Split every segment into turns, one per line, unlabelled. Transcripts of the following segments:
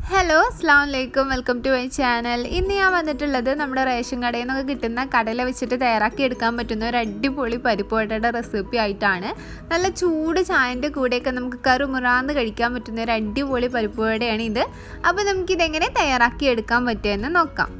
hello അസ്സാം വലൈക്കും welcome to my channel ഇന്ന് ഞാൻ വന്നിട്ടുള്ളത് നമ്മുടെ റേഷൻ കടയിൽ നിന്നൊക്കെ കിട്ടുന്ന കടല വെച്ചിട്ട് തയ്യാറാക്കി എടുക്കാൻ പറ്റുന്ന ഒരു അടിപൊളി പരിപ്പുവടയുടെ റെസിപ്പി ആയിട്ടാണ് നല്ല ചൂട് ചായൻ്റെ കൂടെയൊക്കെ നമുക്ക് കറുമുറാന്ന് കഴിക്കാൻ പറ്റുന്ന ഒരു അടിപൊളി പരിപ്പുവടയാണ് ഇത് അപ്പോൾ നമുക്കിതെങ്ങനെ തയ്യാറാക്കി എടുക്കാൻ പറ്റുമെന്ന് നോക്കാം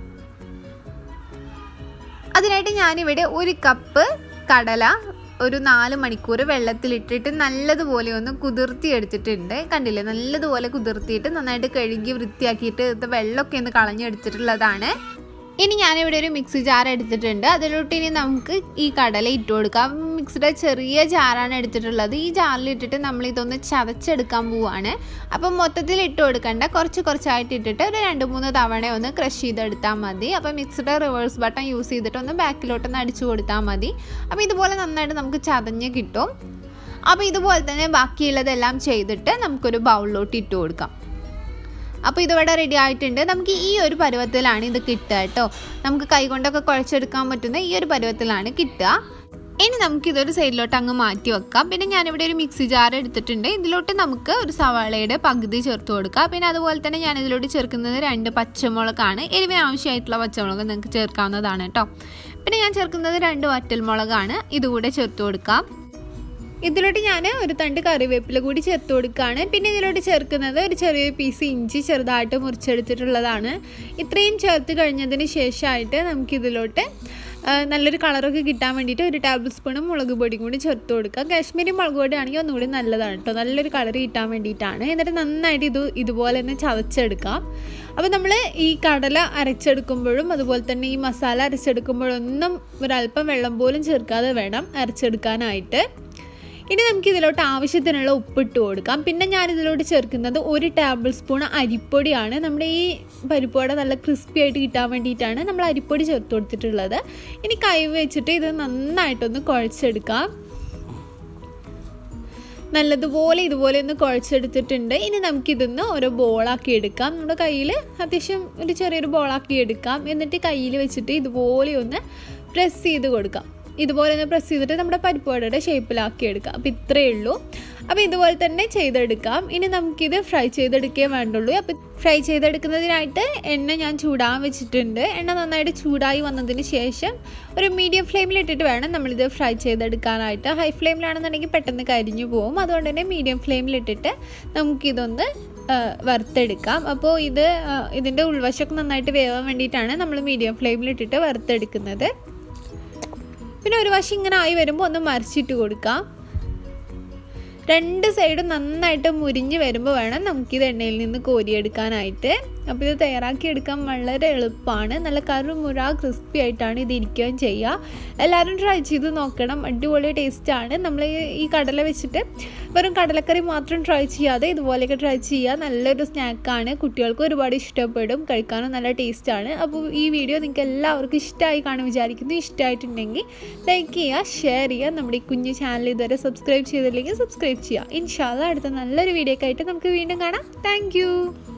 അതിനായിട്ട് ഞാനിവിടെ ഒരു കപ്പ് കടല ഒരു നാല് മണിക്കൂർ വെള്ളത്തിലിട്ടിട്ട് നല്ലതുപോലെ ഒന്ന് കുതിർത്തി എടുത്തിട്ടുണ്ട് കണ്ടില്ലേ നല്ലതുപോലെ കുതിർത്തിയിട്ട് നന്നായിട്ട് കഴുകി വൃത്തിയാക്കിയിട്ട് ഇത് വെള്ളമൊക്കെ ഒന്ന് കളഞ്ഞെടുത്തിട്ടുള്ളതാണ് ഇനി ഞാനിവിടെ ഒരു മിക്സി ജാർ എടുത്തിട്ടുണ്ട് അതിലോട്ട് ഇനി നമുക്ക് ഈ കടല ഇട്ട് കൊടുക്കാം മിക്സിയുടെ ചെറിയ ജാറാണ് എടുത്തിട്ടുള്ളത് ഈ ജാറിൽ ഇട്ടിട്ട് നമ്മൾ ഇതൊന്ന് ചതച്ചെടുക്കാൻ പോവാണ് അപ്പം മൊത്തത്തിൽ ഇട്ട് കൊടുക്കണ്ട കുറച്ച് കുറച്ചായിട്ട് ഇട്ടിട്ട് ഒരു രണ്ട് മൂന്ന് തവണ ഒന്ന് ക്രഷ് ചെയ്തെടുത്താൽ മതി അപ്പം മിക്സിയുടെ റിവേഴ്സ് ബട്ടൺ യൂസ് ചെയ്തിട്ട് ഒന്ന് ബാക്കിലോട്ടൊന്ന് അടിച്ചു കൊടുത്താൽ മതി അപ്പോൾ ഇതുപോലെ നന്നായിട്ട് നമുക്ക് ചതഞ്ഞ് കിട്ടും അപ്പോൾ ഇതുപോലെ തന്നെ ബാക്കിയുള്ളതെല്ലാം ചെയ്തിട്ട് നമുക്കൊരു ബൗളിലോട്ട് ഇട്ട് കൊടുക്കാം അപ്പോൾ ഇതിവിടെ റെഡി ആയിട്ടുണ്ട് നമുക്ക് ഈ ഒരു പരുവത്തിലാണ് ഇത് കിട്ടുക കേട്ടോ നമുക്ക് കൈകൊണ്ടൊക്കെ കുഴച്ചെടുക്കാൻ പറ്റുന്ന ഈ ഒരു പരുവത്തിലാണ് കിട്ടുക ഇനി നമുക്ക് ഇതൊരു സൈഡിലോട്ട് അങ്ങ് മാറ്റി വെക്കാം പിന്നെ ഞാനിവിടെ ഒരു മിക്സി ജാർ എടുത്തിട്ടുണ്ട് ഇതിലോട്ട് നമുക്ക് ഒരു സവാളയുടെ പകുതി ചേർത്ത് കൊടുക്കാം പിന്നെ അതുപോലെ തന്നെ ഞാൻ ഇതിലോട്ട് ചേർക്കുന്നത് രണ്ട് പച്ചമുളകാണ് എരിവിന് ആവശ്യമായിട്ടുള്ള പച്ചമുളക് നിങ്ങൾക്ക് ചേർക്കാവുന്നതാണ് കേട്ടോ പിന്നെ ഞാൻ ചേർക്കുന്നത് രണ്ട് വറ്റൽമുളകാണ് ഇതുകൂടെ ചേർത്ത് കൊടുക്കാം ഇതിലോട്ട് ഞാൻ ഒരു തണ്ട് കറിവേപ്പില കൂടി ചേർത്ത് കൊടുക്കുകയാണ് പിന്നെ ഇതിലോട്ട് ചേർക്കുന്നത് ഒരു ചെറിയ പീസ് ഇഞ്ചി ചെറുതായിട്ട് മുറിച്ചെടുത്തിട്ടുള്ളതാണ് ഇത്രയും ചേർത്ത് കഴിഞ്ഞതിന് ശേഷമായിട്ട് നമുക്കിതിലോട്ട് നല്ലൊരു കളറൊക്കെ കിട്ടാൻ വേണ്ടിയിട്ട് ഒരു ടേബിൾ സ്പൂൺ മുളക് പൊടിയും കൂടി ചേർത്ത് കൊടുക്കുക കാശ്മീരി മുളക് പൊടി ആണെങ്കിൽ ഒന്നുകൂടി നല്ലതാണ് കേട്ടോ നല്ലൊരു കളർ കിട്ടാൻ വേണ്ടിയിട്ടാണ് എന്നിട്ട് നന്നായിട്ട് ഇത് ഇതുപോലെ തന്നെ ചതച്ചെടുക്കാം അപ്പോൾ നമ്മൾ ഈ കടല അരച്ചെടുക്കുമ്പോഴും അതുപോലെ തന്നെ ഈ മസാല അരച്ചെടുക്കുമ്പോഴൊന്നും ഒരല്പം വെള്ളം പോലും ചേർക്കാതെ വേണം അരച്ചെടുക്കാനായിട്ട് ഇനി നമുക്ക് ഇതിലോട്ട് ആവശ്യത്തിനുള്ള ഉപ്പിട്ട് കൊടുക്കാം പിന്നെ ഞാൻ ഇതിലോട്ട് ചേർക്കുന്നത് ഒരു ടേബിൾ സ്പൂൺ അരിപ്പൊടിയാണ് നമ്മുടെ ഈ പരിപ്പുവട നല്ല ക്രിസ്പി ആയിട്ട് കിട്ടാൻ വേണ്ടിയിട്ടാണ് നമ്മൾ അരിപ്പൊടി ചേർത്ത് കൊടുത്തിട്ടുള്ളത് ഇനി കൈ വെച്ചിട്ട് ഇത് നന്നായിട്ടൊന്ന് കുഴച്ചെടുക്കാം നല്ലതുപോലെ ഇതുപോലെ ഒന്ന് കുഴച്ചെടുത്തിട്ടുണ്ട് ഇനി നമുക്കിതൊന്ന് ഓരോ ബോളാക്കി എടുക്കാം നമ്മുടെ കയ്യിൽ അത്യാവശ്യം ഒരു ചെറിയൊരു ബോളാക്കി എടുക്കാം എന്നിട്ട് കയ്യിൽ വെച്ചിട്ട് ഇതുപോലെ ഒന്ന് പ്രസ് ചെയ്ത് കൊടുക്കാം ഇതുപോലെ ഒന്ന് പ്രസ് ചെയ്തിട്ട് നമ്മുടെ പരിപ്പുവടയുടെ ഷേപ്പിലാക്കി എടുക്കാം അപ്പോൾ ഇത്രയേ ഉള്ളൂ അപ്പോൾ ഇതുപോലെ തന്നെ ചെയ്തെടുക്കാം ഇനി നമുക്കിത് ഫ്രൈ ചെയ്തെടുക്കേ വേണ്ടുള്ളൂ അപ്പോൾ ഫ്രൈ ചെയ്തെടുക്കുന്നതിനായിട്ട് എണ്ണ ഞാൻ ചൂടാൻ വെച്ചിട്ടുണ്ട് എണ്ണ നന്നായിട്ട് ചൂടായി വന്നതിന് ശേഷം ഒരു മീഡിയം ഫ്ലെയിമിലിട്ടിട്ട് വേണം നമ്മളിത് ഫ്രൈ ചെയ്തെടുക്കാനായിട്ട് ഹൈ ഫ്ലെയിമിലാണെന്നുണ്ടെങ്കിൽ പെട്ടെന്ന് കരിഞ്ഞു പോകും അതുകൊണ്ട് തന്നെ മീഡിയം ഫ്ലെയിമിലിട്ടിട്ട് നമുക്കിതൊന്ന് വറുത്തെടുക്കാം അപ്പോൾ ഇത് ഇതിൻ്റെ ഉൾവശമൊക്കെ നന്നായിട്ട് വേവാൻ വേണ്ടിയിട്ടാണ് നമ്മൾ മീഡിയം ഫ്ലെയിമിലിട്ടിട്ട് വറുത്തെടുക്കുന്നത് പിന്നെ ഒരു വശം ഇങ്ങനെ ആയി വരുമ്പോൾ ഒന്ന് മറിച്ചിട്ട് കൊടുക്കാം രണ്ട് സൈഡും നന്നായിട്ട് മുരിഞ്ഞ് വരുമ്പോൾ വേണം നമുക്കിത് എണ്ണയിൽ നിന്ന് കോരിയെടുക്കാനായിട്ട് അപ്പോൾ ഇത് തയ്യാറാക്കി എടുക്കാൻ വളരെ എളുപ്പമാണ് നല്ല കറുമുറ ക്രിസ്പി ആയിട്ടാണ് ഇത് ഇരിക്കുകയും ചെയ്യുക എല്ലാവരും ട്രൈ ചെയ്ത് നോക്കണം അടിപൊളി ടേസ്റ്റാണ് നമ്മൾ ഈ കടല വെച്ചിട്ട് വെറും കടലക്കറി മാത്രം ട്രൈ ചെയ്യാതെ ഇതുപോലെയൊക്കെ ട്രൈ ചെയ്യുക നല്ലൊരു സ്നാക്കാണ് കുട്ടികൾക്ക് ഒരുപാട് ഇഷ്ടപ്പെടും കഴിക്കാനും നല്ല ടേസ്റ്റാണ് അപ്പോൾ ഈ വീഡിയോ നിങ്ങൾക്ക് എല്ലാവർക്കും ഇഷ്ടമായി കാണും വിചാരിക്കുന്നു ഇഷ്ടമായിട്ടുണ്ടെങ്കിൽ ലൈക്ക് ചെയ്യുക ഷെയർ ചെയ്യുക നമ്മുടെ ഈ കുഞ്ഞു ചാനൽ ഇതുവരെ സബ്സ്ക്രൈബ് ചെയ്തില്ലെങ്കിൽ സബ്സ്ക്രൈബ് ചെയ്യുക ഇൻഷാല്ല അടുത്ത നല്ലൊരു വീഡിയോ ഒക്കെ ആയിട്ട് നമുക്ക് വീണ്ടും കാണാം താങ്ക്